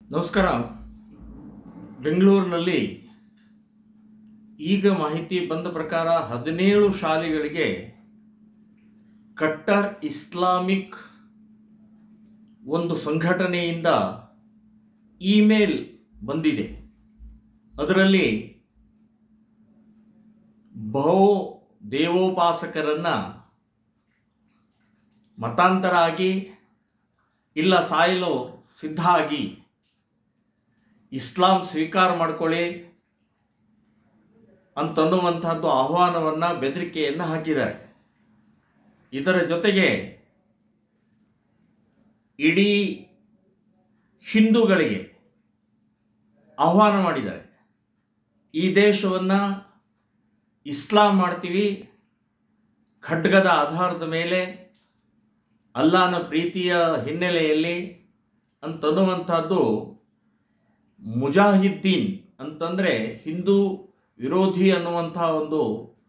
ನಮಸ್ಕಾರ ಬೆಂಗಳೂರಿನಲ್ಲಿ ಈಗ ಮಾಹಿತಿ ಬಂದ ಪ್ರಕಾರ ಹದಿನೇಳು ಶಾಲೆಗಳಿಗೆ ಕಟ್ಟರ್ ಇಸ್ಲಾಮಿಕ್ ಒಂದು ಸಂಘಟನೆಯಿಂದ ಇಮೇಲ್ ಬಂದಿದೆ ಅದರಲ್ಲಿ ಬಹು ದೇವೋಪಾಸಕರನ್ನ ಮತಾಂತರ ಆಗಿ ಇಲ್ಲ ಸಾಯಲು ಸಿದ್ಧ ಆಗಿ ಇಸ್ಲಾಂ ಸ್ವೀಕಾರ ಮಾಡ್ಕೊಳ್ಳಿ ಅಂತನ್ನುವಂತಹದ್ದು ಆಹ್ವಾನವನ್ನು ಬೆದರಿಕೆಯನ್ನು ಹಾಕಿದ್ದಾರೆ ಇದರ ಜೊತೆಗೆ ಇಡೀ ಹಿಂದೂಗಳಿಗೆ ಆಹ್ವಾನ ಮಾಡಿದ್ದಾರೆ ಈ ದೇಶವನ್ನು ಇಸ್ಲಾಂ ಮಾಡ್ತೀವಿ ಖಡ್ಗದ ಆಧಾರದ ಮೇಲೆ ಅಲ್ಲಾನ ಪ್ರೀತಿಯ ಹಿನ್ನೆಲೆಯಲ್ಲಿ ಅಂತನ್ನುವಂಥದ್ದು ಮುಜಾಹಿದ್ದೀನ್ ಅಂತಂದರೆ ಹಿಂದೂ ವಿರೋಧಿ ಅನ್ನುವಂಥ ಒಂದು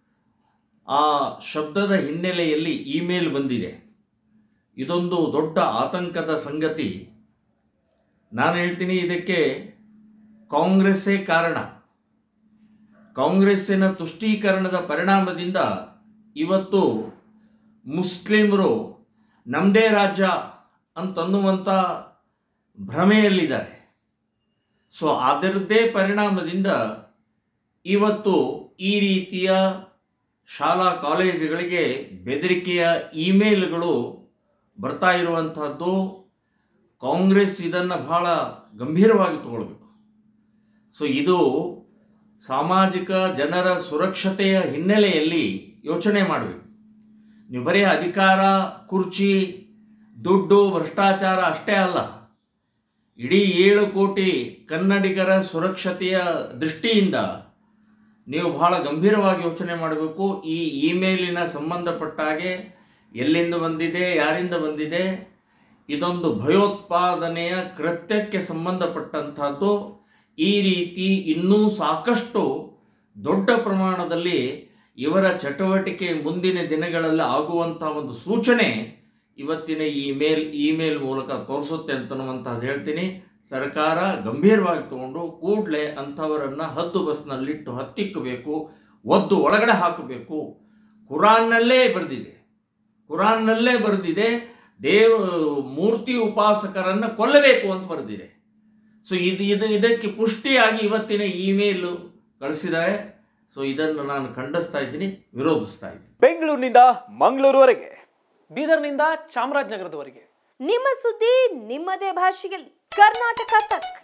ಆ ಶಬ್ದದ ಹಿನ್ನೆಲೆಯಲ್ಲಿ ಇಮೇಲ್ ಬಂದಿದೆ ಇದೊಂದು ದೊಡ್ಡ ಆತಂಕದ ಸಂಗತಿ ನಾನು ಹೇಳ್ತೀನಿ ಇದಕ್ಕೆ ಕಾಂಗ್ರೆಸ್ಸೇ ಕಾರಣ ಕಾಂಗ್ರೆಸ್ಸಿನ ತುಷ್ಟೀಕರಣದ ಪರಿಣಾಮದಿಂದ ಇವತ್ತು ಮುಸ್ಲಿಮರು ನಮ್ಮದೇ ರಾಜ್ಯ ಅಂತನ್ನುವಂಥ ಭ್ರಮೆಯಲ್ಲಿದ್ದಾರೆ ಸೊ ಅದರದ್ದೇ ಪರಿಣಾಮದಿಂದ ಇವತ್ತು ಈ ರೀತಿಯ ಶಾಲಾ ಕಾಲೇಜುಗಳಿಗೆ ಬೆದರಿಕೆಯ ಇಮೇಲ್ಗಳು ಬರ್ತಾ ಇರುವಂತಹದ್ದು ಕಾಂಗ್ರೆಸ್ ಇದನ್ನು ಬಹಳ ಗಂಭೀರವಾಗಿ ತಗೊಳ್ಬೇಕು ಸೊ ಇದು ಸಾಮಾಜಿಕ ಜನರ ಸುರಕ್ಷತೆಯ ಹಿನ್ನೆಲೆಯಲ್ಲಿ ಯೋಚನೆ ಮಾಡಬೇಕು ನೀವು ಬರೀ ಅಧಿಕಾರ ಕುರ್ಚಿ ದುಡ್ಡು ಭ್ರಷ್ಟಾಚಾರ ಅಷ್ಟೇ ಅಲ್ಲ ಇಡೀ ಏಳು ಕೋಟಿ ಕನ್ನಡಿಗರ ಸುರಕ್ಷತೆಯ ದೃಷ್ಟಿಯಿಂದ ನೀವು ಬಹಳ ಗಂಭೀರವಾಗಿ ಯೋಚನೆ ಮಾಡಬೇಕು ಈ ಇಮೇಲಿನ ಸಂಬಂಧಪಟ್ಟ ಹಾಗೆ ಎಲ್ಲಿಂದ ಬಂದಿದೆ ಯಾರಿಂದ ಬಂದಿದೆ ಇದೊಂದು ಭಯೋತ್ಪಾದನೆಯ ಕೃತ್ಯಕ್ಕೆ ಸಂಬಂಧಪಟ್ಟಂಥದ್ದು ಈ ರೀತಿ ಇನ್ನೂ ಸಾಕಷ್ಟು ದೊಡ್ಡ ಪ್ರಮಾಣದಲ್ಲಿ ಇವರ ಚಟುವಟಿಕೆ ಮುಂದಿನ ದಿನಗಳಲ್ಲಿ ಆಗುವಂಥ ಒಂದು ಸೂಚನೆ ಇವತ್ತಿನ ಈ ಮೇಲ್ ಇಮೇಲ್ ಮೂಲಕ ತೋರಿಸುತ್ತೆ ಅಂತನ್ನುವಂಥದ್ದು ಹೇಳ್ತೀನಿ ಸರ್ಕಾರ ಗಂಭೀರವಾಗಿ ತಗೊಂಡು ಕೂಡಲೇ ಅಂಥವರನ್ನು ಹದ್ದು ಬಸ್ನಲ್ಲಿಟ್ಟು ಹತ್ತಿಕ್ಕಬೇಕು ಒದ್ದು ಒಳಗಡೆ ಹಾಕಬೇಕು ಕುರಾನ್ನಲ್ಲೇ ಬರೆದಿದೆ ಕುರಾನ್ನಲ್ಲೇ ಬರೆದಿದೆ ದೇವ ಮೂರ್ತಿ ಉಪಾಸಕರನ್ನು ಕೊಲ್ಲಬೇಕು ಅಂತ ಬರೆದಿದೆ ಸೊ ಇದು ಇದು ಇದಕ್ಕೆ ಪುಷ್ಟಿಯಾಗಿ ಇವತ್ತಿನ ಇಮೇಲು ಕಳಿಸಿದ್ದಾರೆ ಸೊ ಇದನ್ನು ನಾನು ಖಂಡಿಸ್ತಾ ಇದ್ದೀನಿ ವಿರೋಧಿಸ್ತಾ ಇದ್ದೀನಿ ಬೆಂಗಳೂರಿನಿಂದ ಮಂಗಳೂರುವರೆಗೆ ಬೀದರ್ನಿಂದ ಚಾಮರಾಜನಗರದವರೆಗೆ ನಿಮ್ಮ ಸುದ್ದಿ ನಿಮ್ಮದೇ ಭಾಷೆಯಲ್ಲಿ ಕರ್ನಾಟಕ ತಕ್